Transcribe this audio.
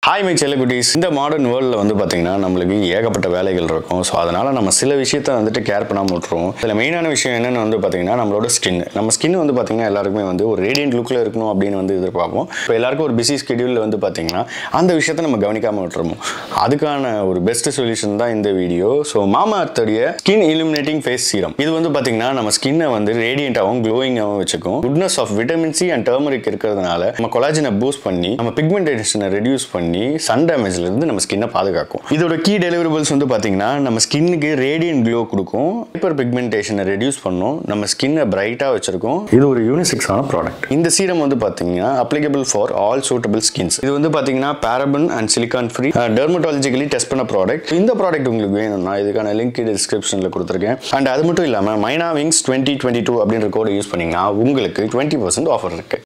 hi my செல்லகுட்டீஸ் இந்த modern வேர்ல்டில் வந்து பார்த்தீங்கன்னா நம்மளுக்கு ஏகப்பட்ட வேலைகள் இருக்கும் ஸோ அதனால் நம்ம சில விஷயத்த வந்துட்டு கேர் பண்ணாமல் விட்டுருவோம் இதில் மெயினான விஷயம் என்னென்னு வந்து பார்த்தீங்கன்னா நம்மளோட ஸ்கின் நம்ம ஸ்கின் வந்து பார்த்தீங்கன்னா எல்லாருக்குமே வந்து ஒரு ரேடியன்ட் லுக்கில் இருக்கணும் அப்படின்னு வந்து எதிர்பார்ப்போம் இப்போ எல்லாருக்கும் ஒரு பிஸி ஸ்கெடியூலில் வந்து பார்த்தீங்கன்னா அந்த விஷயத்த நம்ம கவனிக்காமல் விட்டுருவோம் அதுக்கான ஒரு பெஸ்ட் சொல்யூஷன் தான் இந்த வீடியோ ஸோ மாமா அர்த்தோடைய ஸ்கின் இலுமினேட்டிங் ஃபேஸ் சீரம் இது வந்து பார்த்தீங்கன்னா நம்ம ஸ்கின்னை வந்து ரேடியண்ட்டாகவும் க்ளோயிங்காகவும் வச்சுக்கும் goodness of vitamin C and turmeric இருக்கிறதுனால நம்ம கொலாஜனை பூஸ்ட் பண்ணி நம்ம பிக்மெண்டேஷனை ரெடியூஸ் பண்ணி சன் டேமேஜ்ல இருந்து நம்ம ஸ்கின்னை பாதுகாக்கும் இதோட கீ டெலிவரபிள்ஸ் வந்து பார்த்தீங்கன்னா நம்ம ஸ்கின்னுக்கு ரேடியன்ட் க்ளோ கொடுக்கும் ஹைப்பர் பிக்மெண்டேஷனை ரெடியூஸ் பண்ணும் நம்ம ஸ்கின்னை பிரைட்டாக வச்சிருக்கும் இது ஒரு யூனிசெக்ஸான ப்ராடக்ட் இந்த சீரம் வந்து பார்த்தீங்கன்னா applicable for all suitable skins இது வந்து பார்த்தீங்கன்னா paraben and silicone free dermatologically test பண்ண ப்ராடக்ட் இந்த ப்ராடக்ட் உங்களுக்கு வேணும்னா இதுக்கான லிங்க் டிஸ்கிரிப்ஷனில் கொடுத்துருக்கேன் அண்ட் அது மட்டும் இல்லாமல் மைனா விங்ஸ் டுவெண்ட்டி டுவெண்ட்டி டூ அப்படின்ற கோடை யூஸ் பண்ணீங்கன்னா உங்களுக்கு டுவெண்ட்டி பர்சன்ட் ஆஃபர் இருக்கு